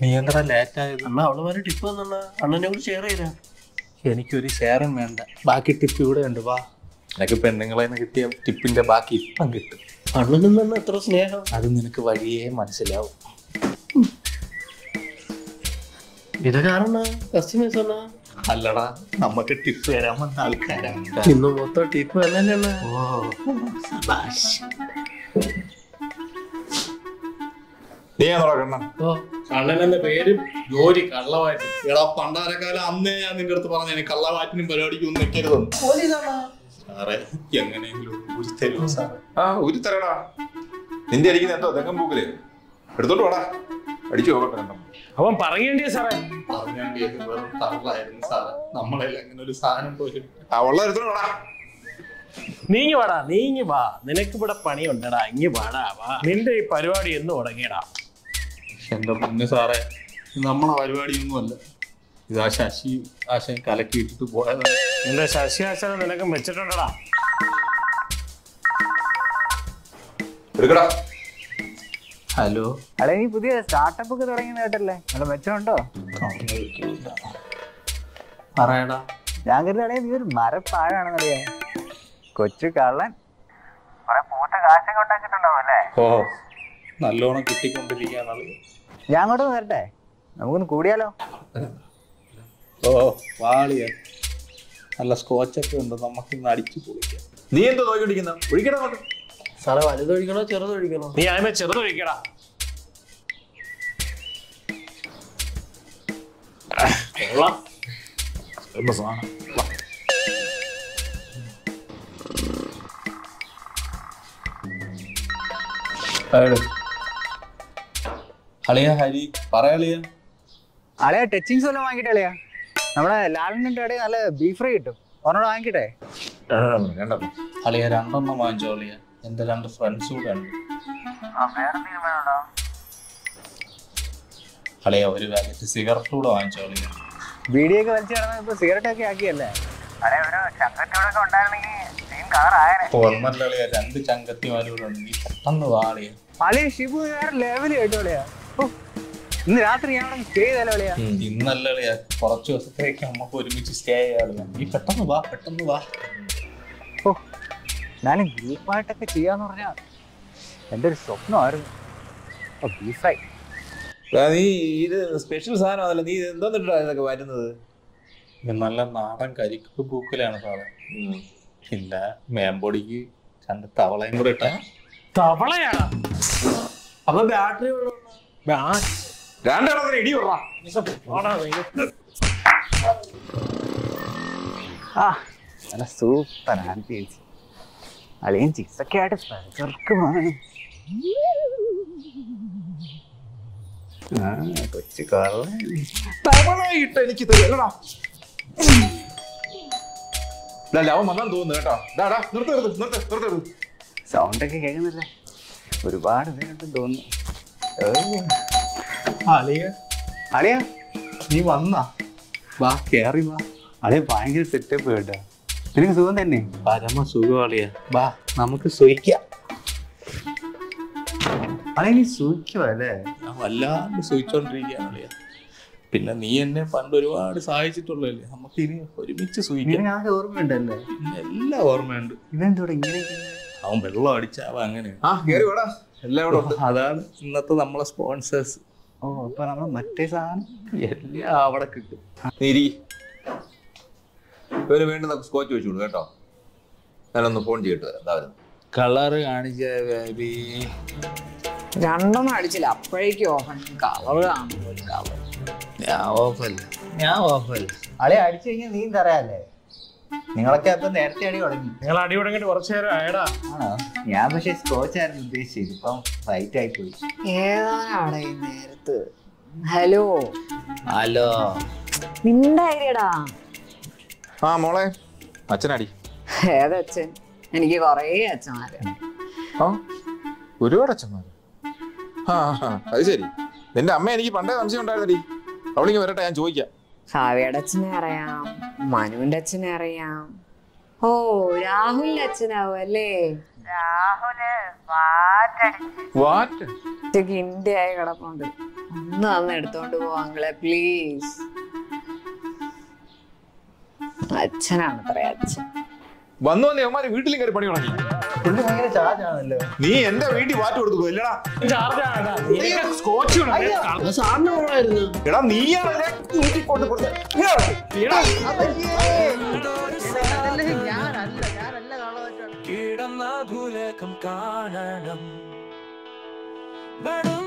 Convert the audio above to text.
നീ എന്താ ലേറ്റ് ആയത് അണ്ണ അവള് വരെ ടിപ്പ് തന്നണ്ണ അണ്ണനെ കൂടി ഷെയർ ചെയ്താ എനിക്കൊരു ഷെയറും വേണ്ട ബാക്കി ടിപ്പ് ഇവിടെ ഉണ്ട് വാ നിനക്ക് പെണ്ണുങ്ങളെ നിന്ന് കിട്ടിയ ടിപ്പിന്റെ ബാക്കി ഇപ്പം കിട്ടും അണ്ണനും തന്നെ എത്ര സ്നേഹം അത് നിനക്ക് വഴിയേ മനസ്സിലാവും ഇതൊക്കെ ആരണ്ണ കസ്റ്റമേഴ്സ് അണ്ണ അല്ലടാ നമുക്ക് ടിപ്പ് തരാൻ വന്ന ആൾക്കാരാണ് ഇന്ന് മൊത്തം ടിപ്പ് തന്നെ അണ്ണ നീ ആണോടാ കണ്ണൻ ഓ കണ്ണനെന്ന പേരും ജോലി കള്ളമായിട്ട് എടാ പണ്ടാരക്കാലം അന്നേ ഞാൻ നിന്റെ അടുത്ത് പറഞ്ഞു കള്ളവാറ്റിനും പരിപാടിക്കും ഒന്നും നിൽക്കരുതെന്ന് സാറേ എങ്ങനെയെങ്കിലും ഒരു തരുമോ സാറേ ആ ഒരു തരടാ നിന്റെ അടിക്കുന്ന എന്തോ തെങ്ങൻ പൂക്കില് എടുത്തോണ്ട് വാടാ അടിച്ചു പോകട്ടെ കണ്ടം അവൻ പറയേണ്ടിയ സാറേ പറഞ്ഞാൽ വെറും തള്ളായിരുന്നു സാറേ നമ്മളെല്ലാം അങ്ങനെ ഒരു സാധനം പോലും ആ വെള്ളം എടുത്തോണ്ട് വാടാ നീങ്ങി വാടാ നീങ്ങി വാ നിനക്ക് ഇവിടെ പണിയുണ്ടടാ ഇങ്ങി വാടാ വാ നിന്റെ ഈ പരിപാടി എന്ന് തുടങ്ങിയടാ എന്റെ മുന്നേ സാറേ ഇത് നമ്മളെ പരിപാടിയൊന്നുമല്ല ഇത് ആ ശശി ആശൻ കലക്കിയിട്ടിട്ട് പോയതാണ് നിന്റെ ശശിയാശനം നിനക്ക് വെച്ചിട്ടുണ്ടടാ എടുക്കടാ ഹലോ അളെ നീ പുതിയ സ്റ്റാർട്ടപ്പ് ഒക്കെ തുടങ്ങിയ കേട്ടല്ലേ നല്ല മെച്ചമുണ്ടോ പറയടാ ഞാൻ കരുതി അളെ നീ ഒരു മരപ്പാഴാണെന്നറിയാ കൊച്ചു കള്ളൻ കുറെ പൂത്ത കാശൊക്കെ ഉണ്ടാക്കിയിട്ടുണ്ടാവും അല്ലേ ഓ നല്ലോണം കിട്ടിക്കൊണ്ടിരിക്കാന്നുള്ളത് ഞാൻ അങ്ങോട്ട് വരട്ടെ നമുക്കൊന്ന് കൂടിയാലോ ഓ വാളിയ നല്ല സ്കോച്ചൊക്കെ ഉണ്ട് നമുക്കിന്ന് അടിച്ചു പൊളിക്കാം നീ എന്തോ നോക്കിക്കൊണ്ടിരിക്കുന്ന ഒഴിക്കടാ അങ്ങോട്ട് സാറേ വലുതൊഴിക്കണോ ചെറുതൊഴിക്കണോ നീ ആദ്യമേ ചെറുതൊഴിക്കടാ കൊള്ളാം. നല്ല സാധനം അളിയ ഹരി പറയളിയ അളയാ ടച്ചിങ്സ് വല്ലതും വാങ്ങിട്ടെ അളയാ നമ്മുടെ ലാലിന്റെ കടയിൽ നല്ല ബീഫ് ഫ്രൈ കിട്ടും ഒരെണ്ണം വാങ്ങിക്കട്ടെ രണ്ടോ അളിയ രണ്ടെണ്ണം വാങ്ങിച്ചോ അളിയ എന്റെ രണ്ട് ഫ്രണ്ട്സ് കൂടെ ഉണ്ട് അളിയ ഒരു പാക്കറ്റ് സിഗരറ്റ് കൂടെ വാങ്ങിച്ചോ അളിയ ബീഡിയൊക്കെ വലിച്ചു കിടന്ന ഇപ്പൊ സിഗരറ്റ് ഒക്കെ ആക്കിയല്ലേ അളെ ഒരു ചങ്കറ്റോടൊക്കെ ഉണ്ടായിരുന്നെങ്കിൽ സെയിം കളർ ആയനെ ഓർമ്മല്ല അളിയ രണ്ട് ചങ്കത്തിമാരും കൂടെ ഉണ്ട് നീ പെട്ടെന്ന് വാളിയ അളി ഷിബു വേറെ ലെവല് കേട്ടോ അളയാ ഓ, ഇന്ന് രാത്രി ഞാൻ സ്റ്റേ ചെയ്താലോ അളയാ ഇന്നല്ല അളിയ കുറച്ച് ദിവസത്തേക്ക് നമുക്ക് ഒരുമിച്ച് സ്റ്റേ ചെയ്യാറില്ല നീ പെട്ടെന്ന് വാ പെട്ടെന്ന് വാ ഓ ഞാനും ഗ്രൂപ്പായിട്ടൊക്കെ ചെയ്യാന്ന് പറഞ്ഞാ എൻ്റെ ഒരു സ്വപ്നമായിരുന്നു ഓ ബീഫ് ഫ്രൈ നീ ഇത് സ്പെഷ്യൽ സാധനമാണല്ലോ നീ എന്തോന്നിട്ടാ ഇതൊക്കെ വരുന്നത് ഇത് നല്ല നാടൻ കരിക്ക് പൂക്കലാണ് സാറേ പിന്നെ മേമ്പൊടിക്ക് രണ്ട് തവളയും കൂടെ ഇട്ടാ തവളയാടാ അപ്പൊ ബാറ്ററി രണ്ടെണ്ണത്തിന് ഇടി വിടറാ ആ നല്ല സൂപ്പർ ആംബിയൻസ് അളിയൻ ചിക്സൊക്കെ ആയിട്ട് ചെറുക്ക് പോകണം ആ കൊച്ചു കള്ളൻ തവളയിട്ട് എനിക്ക് തരുമല്ലടാ അവൻ വന്നാൻ തോന്നുന്നു കേട്ടോ ഡാടാ നിർത്ത് നിർത്ത് നിർത്ത് നിർത്ത് നിർത്ത് സൗണ്ട് ഒക്കെ കേൾക്കുന്നില്ലേ ഒരുപാട് പേരുണ്ടെന്ന് തോന്നുന്നു ഏയ്. അളിയ അളിയാ നീ വന്നാ വാ കേറി വാ അളിയ ഭയങ്കര സെറ്റപ്പ് കേട്ടോ നിനക്ക് സുഖം തന്നെ പരമ സുഖമാളിയ വാ നമുക്ക് സുഖിക്കാം അളിയ നീ സൂക്ഷിക്കുവാ അല്ലേ ഞാൻ വല്ലാണ്ട് സുഖിച്ചോണ്ടിരിക്കുകയാണ് അളിയ പിന്നെ നീ എന്നെ പണ്ട് ഒരുപാട് സഹായിച്ചിട്ടുള്ളതല്ലേ നമുക്ക് ഇനി ഒരുമിച്ച് സുഖിക്കാം നിനക്ക് ആകെ ഓർമ്മയുണ്ടല്ലേ പിന്നെ എല്ലാം ഓർമ്മയുണ്ട് ഇതെന്തോടെ ഇങ്ങനെ അവൻ വെള്ളം അടിച്ചാവ അങ്ങനെ ആ കേറി വേടാ എല്ലാം ഇവിടെ ഉണ്ട് അതാണ് ഇന്നത്തെ നമ്മളെ സ്പോൺസേഴ്സ് ഓ അപ്പൊ നമ്മൾ മറ്റേ സാധനം എല്ലാം അവിടെ കിട്ടും നീ ഇരി ഇവന് വേണ്ടുന്ന സ്കോച്ച് വെച്ചു കൊടുക്കും കേട്ടോ ഞാനൊന്ന് ഫോൺ ചെയ്തിട്ട് വരാം എന്താ വരുന്നത് കളറ് കാണിച്ച ബേബി രണ്ടെണ്ണം അടിച്ചില്ല അപ്പോഴേക്കും ഓഫൻ കളർ കാണുമ്പോൾ കളർ ഞാൻ ഓഫല്ല ഞാൻ ഓഫല്ല അളിയ അടിച്ചു കഴിഞ്ഞാൽ നീ തരാല്ലേ നിങ്ങളൊക്കെ അപ്പൊ നേരത്തെ അടി തുടങ്ങി നിങ്ങൾ അടി തുടങ്ങിയിട്ട് കുറച്ചു നേരം ആയടാ ആണോ ഞാൻ പക്ഷേ സ്കോച്ച് ആയിരുന്നു ഉദ്ദേശിച്ചത് ഇപ്പം ഫൈറ്റ് ആയി പോയി ഏതാനാണ് ഈ നേരത്ത് ഹലോ ഹലോ നിന്റെ ഐഡിയടാ ആ മോളെ അച്ഛനടി ഏതച്ഛൻ എനിക്ക് കൊറേ അച്ഛന്മാര് ആ ഒരുപാട് അച്ഛന്മാർ ആ ആ, അത് ശരി നിന്റെ അമ്മ എനിക്ക് പണ്ടേ സംശയം ഉണ്ടായിരുന്നടി അവളിങ്ങ് വരട്ടെ ഞാൻ ചോദിക്കാം ഭാവിയുടെ അച്ഛനെ അറിയാം മനുവിന്റെ അച്ഛനെ അറിയാം ഓ രാഹുലിന്റെ അച്ഛനാവും അല്ലേ വാറ്റ് ഉച്ചക്ക് ഇന്ത്യയായി കിടപ്പുണ്ട് ഒന്ന് വന്ന് എടുത്തോണ്ട് പോവാങ്ങളെ പ്ലീസ് അച്ഛനാണ് അത്രേ അച്ഛൻ വന്നു വന്ന് യവന്മാര് വീട്ടിലും കയറി പണി തുടങ്ങി പുള്ളി ഭയങ്കര ചാർജാണല്ലോ നീ എന്റെ വീട്ടിൽ വാറ്റ് കൊടുത്തു ഇല്ലടാ ചാർജാണ് നിനക്ക് സ്കോച്ച് വേണം. അത് സാറിന് വേണമായിരുന്നു എടാ നീയാണ് എന്നെ വീട്ടിൽ കൊണ്ട് കൊടുത്തത്. എടാ, കിടന്ന ഭൂലകം കാണണം ബഡോ